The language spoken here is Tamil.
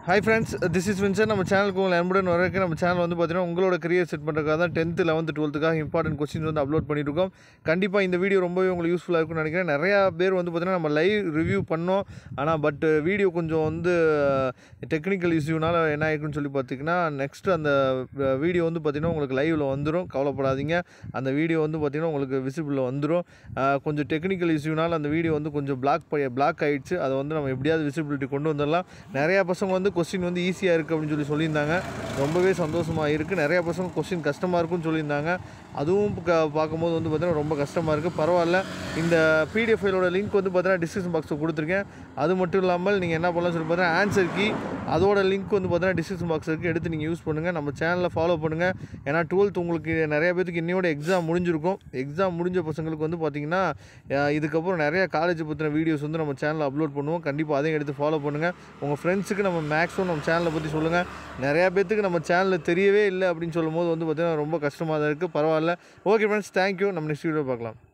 ஹாய் ஃப்ரெண்ட்ஸ் திஸ் இஸ் வின்சர் நம்ம சேனலுக்கு உங்களை அன்புடன் வரக்கு நம்ம சேனல் வந்து பார்த்தீங்கன்னா உங்களோட கரியர் செட் பண்ணுறதுக்காக தான் டென்த்து லெவன்த்து டுவெல்த்துக்காக இம்பார்ட்டன்ட் கொஸ்டின்ஸ் வந்து அப்லோட் பண்ணியிருக்கோம் கண்டிப்பாக இந்த வீடியோ ரொம்பவே உங்களுக்கு யூஸ்ஃபுல்லாக இருக்கும்னு நினைக்கிறேன் நிறையா பேர் வந்து பார்த்தீங்கன்னா நம்ம லைவ் ரிவ்யூ பண்ணோம் ஆனால் பட் வீடியோ கொஞ்சம் வந்து டெக்னிக்கல் இஷ்யூனால என்ன ஆயிருக்குன்னு சொல்லி பார்த்தீங்கன்னா நெக்ஸ்ட் அந்த வீடியோ வந்து பார்த்தீங்கன்னா உங்களுக்கு லைவில் வந்துடும் கவலைப்படாதீங்க அந்த வீடியோ வந்து பார்த்தீங்கன்னா உங்களுக்கு விசிபிளில் வந்துடும் கொஞ்சம் டெக்னிக்கல் இஷ்யூனால அந்த வீடியோ வந்து கொஞ்சம் பிளாக் பிளாக் ஆயிடுச்சு அதை வந்து நம்ம எப்படியாவது விசிபிலிட்டி கொண்டு வந்துடலாம் நிறையா பசங்க வந்து கொஸ்டின் வந்து ஈஸியாக இருக்குது அப்படின்னு சொல்லி சொல்லியிருந்தாங்க ரொம்பவே சந்தோஷமாக இருக்குது நிறையா பசங்க கொஸ்டின் கஷ்டமாக இருக்குன்னு சொல்லியிருந்தாங்க அதுவும் க பார்க்கும்போது வந்து பார்த்தீங்கன்னா ரொம்ப கஷ்டமாக இருக்குது பரவாயில்ல இந்த பிடிஎஃப் ஃபைலோட லிங்க் வந்து பார்த்தீங்கன்னா டிஸ்கிரிப்ஷன் பாக்ஸில் கொடுத்துருக்கேன் அது மட்டும் இல்லாமல் நீங்கள் என்ன பண்ணலாம் சொல்லி பார்த்தீங்கன்னா ஆன்சர் கீ அதோட லிங்க் வந்து பார்த்தீங்கன்னா டிஸ்கிரிப்ஷன் பாக்ஸ் இருக்குது எடுத்து நீங்கள் யூஸ் பண்ணுங்கள் நம்ம சேனலில் ஃபாலோ பண்ணுங்கள் ஏன்னா டுவெல்த் உங்களுக்கு நிறைய பேருக்கு இன்னையோட எக்ஸாம் முடிஞ்சிருக்கும் எக்ஸாம் முடிஞ்ச பசங்களுக்கு வந்து பார்த்தீங்கன்னா அஹ், இதுக்கப்புறம் நிறைய காலேஜ் பற்றின வீடியோஸ் வந்து நம்ம சேனலில் அப்லோட் பண்ணுவோம் கண்டிப்பாக அதையும் எடுத்து ஃபாலோ பண்ணுங்கள் உங்கள் ஃப்ரெண்ட்ஸுக்கு நம்ம மேக்ஸிமம் நம்ம சேனலை பற்றி சொல்லுங்கள் நிறையா பேத்துக்கு நம்ம சேனலில் தெரியவே இல்லை அப்படின்னு சொல்லும்போது வந்து பார்த்தீங்கன்னா ரொம்ப கஷ்டமாக தான் இருக்குது பரவாயில்ல ஓகே ஃப்ரெண்ட்ஸ் தேங்க்யூ நம்ம நெக்ஸ்ட் வீடியோ பார்க்கலாம்